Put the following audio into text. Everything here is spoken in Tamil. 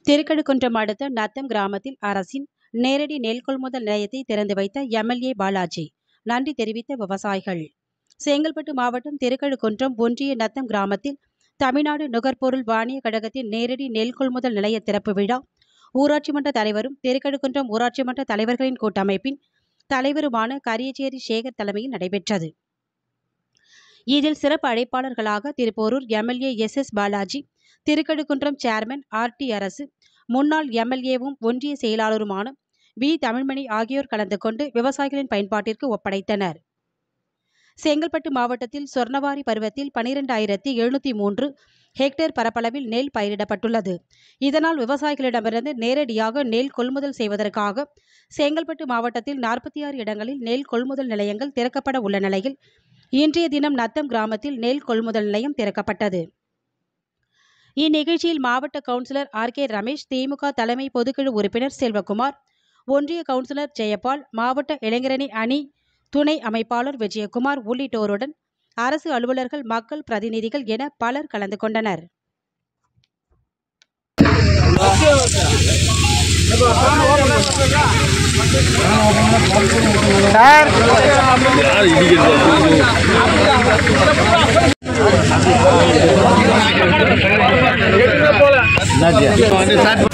திருக்கழுக்குன்றம் அடுத்த நத்தம் கிராமத்தில் அரசின் நேரடி நெல் கொள்முதல் நிலையத்தை திறந்து வைத்த எம்எல்ஏ பாலாஜி நன்றி தெரிவித்த விவசாயிகள் செங்கல்பட்டு மாவட்டம் திருக்கழுக்குன்றம் ஒன்றிய நத்தம் கிராமத்தில் தமிழ்நாடு நுகர்பொருள் வாணிய கழகத்தின் நேரடி நெல் கொள்முதல் நிலைய திறப்பு விழா ஊராட்சி மன்ற தலைவரும் திருக்கழுக்குன்றம் ஊராட்சி மன்ற தலைவர்களின் கூட்டமைப்பின் தலைவருமான கரியச்சேரி சேகர் தலைமையில் நடைபெற்றது இதில் சிறப்பு அழைப்பாளர்களாக Thiruporur MLA S S Balaji Thirukazhukundram chairman R D Arasu முன்னாள் எம்எல்ஏவும் ஒன்றிய செயலாளருமான வி தமிழ்மணி ஆகியோர் கலந்து கொண்டு விவசாயிகளின் பயன்பாட்டிற்கு ஒப்படைத்தனர் செங்கல்பட்டு மாவட்டத்தில் சொர்ணவாரி பருவத்தில் பனிரெண்டாயிரத்தி எழுநூற்றி மூன்று ஹெக்டேர் பரப்பளவில் நெல் பயிரிடப்பட்டுள்ளது இதனால் விவசாயிகளிடமிருந்து நேரடியாக நெல் கொள்முதல் செய்வதற்காக செங்கல்பட்டு மாவட்டத்தில் நாற்பத்தி ஆறு இடங்களில் நெல் கொள்முதல் நிலையங்கள் திறக்கப்பட உள்ள நிலையில் இன்றைய தினம் நத்தம் கிராமத்தில் நெல் கொள்முதல் நிலையம் திறக்கப்பட்டது இந்நிகழ்ச்சியில் மாவட்ட councillor R K Ramesh DMK தலைமை பொதுக்குழு உறுப்பினர் செல்வகுமார் ஒன்றிய கவுன்சிலர் ஜெயபால் மாவட்ட இளைஞரணி அணி துணை அமைப்பாளர் விஜயகுமார் உள்ளிட்டோருடன் அரசு அலுவலர்கள் மக்கள் பிரதிநிதிகள் என பலர் கலந்து கொண்டனர் என்னாச்சு